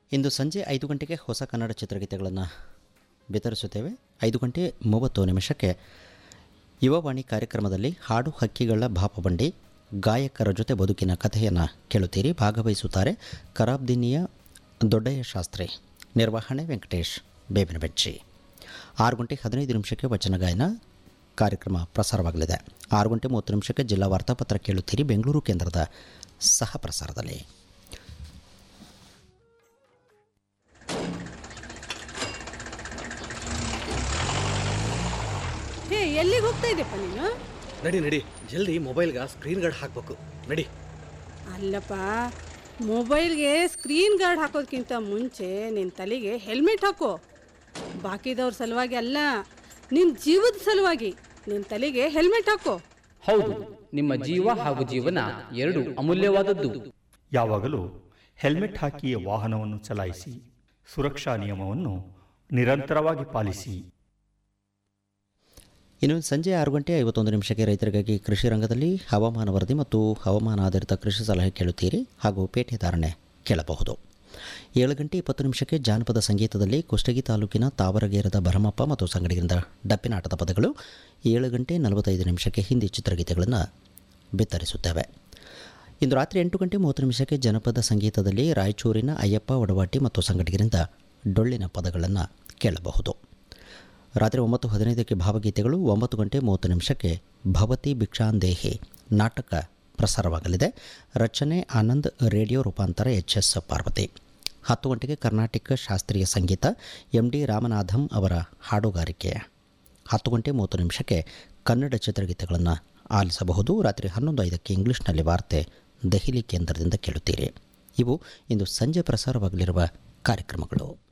ಇಂದು ಸಂಜೆ ಐದು ಗಂಟೆಗೆ ಹೊಸ ಕನ್ನಡ ಚಿತ್ರಗೀತೆಗಳನ್ನು ಬಿತ್ತರಿಸುತ್ತೇವೆ ಐದು ಗಂಟೆ ಮೂವತ್ತು ನಿಮಿಷಕ್ಕೆ ಯುವವಾಣಿ ಕಾರ್ಯಕ್ರಮದಲ್ಲಿ ಹಾಡು ಹಕ್ಕಿಗಳ ಭಾಪಬಂಡಿ ಗಾಯಕರ ಜೊತೆ ಬದುಕಿನ ಕಥೆಯನ್ನು ಕೇಳುತ್ತೀರಿ ಭಾಗವಹಿಸುತ್ತಾರೆ ಕರಾಬ್ದಿನಿಯ ದೊಡ್ಡಯ್ಯ ಶಾಸ್ತ್ರಿ ನಿರ್ವಹಣೆ ವೆಂಕಟೇಶ್ ಬೇವಿನ ಬೆಚ್ಚಿ ಆರು ಗಂಟೆ ಹದಿನೈದು ನಿಮಿಷಕ್ಕೆ ವಚನ ಗಾಯನ ಕಾರ್ಯಕ್ರಮ ಪ್ರಸಾರವಾಗಲಿದೆ ಆರು ಗಂಟೆ ಮೂವತ್ತು ನಿಮಿಷಕ್ಕೆ ಜಿಲ್ಲಾ ವಾರ್ತಾಪತ್ರ ಕೇಳುತ್ತೀರಿ ಬೆಂಗಳೂರು ಕೇಂದ್ರದ ಸಹ ಪ್ರಸಾರದಲ್ಲಿ ಹೇ ಎಲ್ಲಿಗೆ ಹೋಗ್ತಾ ಇದೆಯಪ್ಪ ನೀನು ನಡಿ ನಡಿ ಜಲ್ದಿ ಮೊಬೈಲ್ಗೆ ಸ್ಕ್ರೀನ್ ಗಾರ್ಡ್ ಹಾಕ್ಬೇಕು ನಡಿ ಅಲ್ಲಪ್ಪ ಮೊಬೈಲ್ಗೆ ಸ್ಕ್ರೀನ್ ಗಾರ್ಡ್ ಹಾಕೋದಕ್ಕಿಂತ ಮುಂಚೆ ನಿನ್ನ ತಲೆಗೆ ಹೆಲ್ಮೆಟ್ ಹಾಕೋ ಬಾಕಿದವ್ರ ಸಲುವಾಗಿ ಅಲ್ಲ ನಿನ್ನ ಜೀವದ ಸಲುವಾಗಿ ನಿನ್ನ ತಲೆಗೆ ಹೆಲ್ಮೆಟ್ ಹಾಕೋ ಹೌದು ನಿಮ್ಮ ಜೀವ ಹಾಗೂ ಜೀವನ ಎರಡು ಅಮೂಲ್ಯವಾದದ್ದು ಯಾವಾಗಲೂ ಹೆಲ್ಮೆಟ್ ಹಾಕಿ ವಾಹನವನ್ನು ಚಲಾಯಿಸಿ ಸುರಕ್ಷಾ ನಿಯಮವನ್ನು ನಿರಂತರವಾಗಿ ಪಾಲಿಸಿ ಇನ್ನು ಸಂಜೆ ಆರು ಗಂಟೆ ಐವತ್ತೊಂದು ನಿಮಿಷಕ್ಕೆ ರೈತರಿಗಾಗಿ ಕೃಷಿ ರಂಗದಲ್ಲಿ ಹವಾಮಾನ ವರದಿ ಮತ್ತು ಹವಾಮಾನ ಆಧಾರಿತ ಕೃಷಿ ಸಲಹೆ ಕೇಳುತ್ತೀರಿ ಹಾಗೂ ಪೇಟೆ ಧಾರಣೆ ಕೇಳಬಹುದು ಏಳು ಗಂಟೆ ಇಪ್ಪತ್ತು ನಿಮಿಷಕ್ಕೆ ಜಾನಪದ ಸಂಗೀತದಲ್ಲಿ ಕುಷ್ಟಗಿ ತಾಲೂಕಿನ ತಾವರಗೇರದ ಭರಮಪ್ಪ ಮತ್ತು ಸಂಗಡಿಗರಿಂದ ಡಪ್ಪಿನಾಟದ ಪದಗಳು ಏಳು ಗಂಟೆ ನಲವತ್ತೈದು ನಿಮಿಷಕ್ಕೆ ಹಿಂದಿ ಚಿತ್ರಗೀತೆಗಳನ್ನು ಬಿತ್ತರಿಸುತ್ತೇವೆ ಇಂದು ರಾತ್ರಿ ಎಂಟು ಗಂಟೆ ಮೂವತ್ತು ನಿಮಿಷಕ್ಕೆ ಜನಪದ ಸಂಗೀತದಲ್ಲಿ ರಾಯಚೂರಿನ ಅಯ್ಯಪ್ಪ ಒಡವಾಟಿ ಮತ್ತು ಸಂಗಡಿಗರಿಂದ ಡೊಳ್ಳಿನ ಪದಗಳನ್ನು ಕೇಳಬಹುದು ರಾತ್ರಿ ಒಂಬತ್ತು ಹದಿನೈದಕ್ಕೆ ಭಾವಗೀತೆಗಳು ಒಂಬತ್ತು ಗಂಟೆ ಮೂವತ್ತು ನಿಮಿಷಕ್ಕೆ ಭವತಿ ಭಿಕ್ಷಾಂದೇಹಿ ನಾಟಕ ಪ್ರಸಾರವಾಗಲಿದೆ ರಚನೆ ಆನಂದ್ ರೇಡಿಯೋ ರೂಪಾಂತರ ಎಚ್ ಎಸ್ ಪಾರ್ವತಿ ಹತ್ತು ಗಂಟೆಗೆ ಕರ್ನಾಟಕ ಶಾಸ್ತ್ರೀಯ ಸಂಗೀತ ಎಂ ಡಿ ರಾಮನಾಥಂ ಅವರ ಹಾಡುಗಾರಿಕೆ ಹತ್ತು ಗಂಟೆ ಮೂವತ್ತು ನಿಮಿಷಕ್ಕೆ ಕನ್ನಡ ಚಿತ್ರಗೀತೆಗಳನ್ನು ಆಲಿಸಬಹುದು ರಾತ್ರಿ ಹನ್ನೊಂದು ಐದಕ್ಕೆ ಇಂಗ್ಲಿಷ್ನಲ್ಲಿ ವಾರ್ತೆ ದೆಹಲಿ ಕೇಂದ್ರದಿಂದ ಕೇಳುತ್ತೀರಿ ಇವು ಇಂದು ಸಂಜೆ ಪ್ರಸಾರವಾಗಲಿರುವ ಕಾರ್ಯಕ್ರಮಗಳು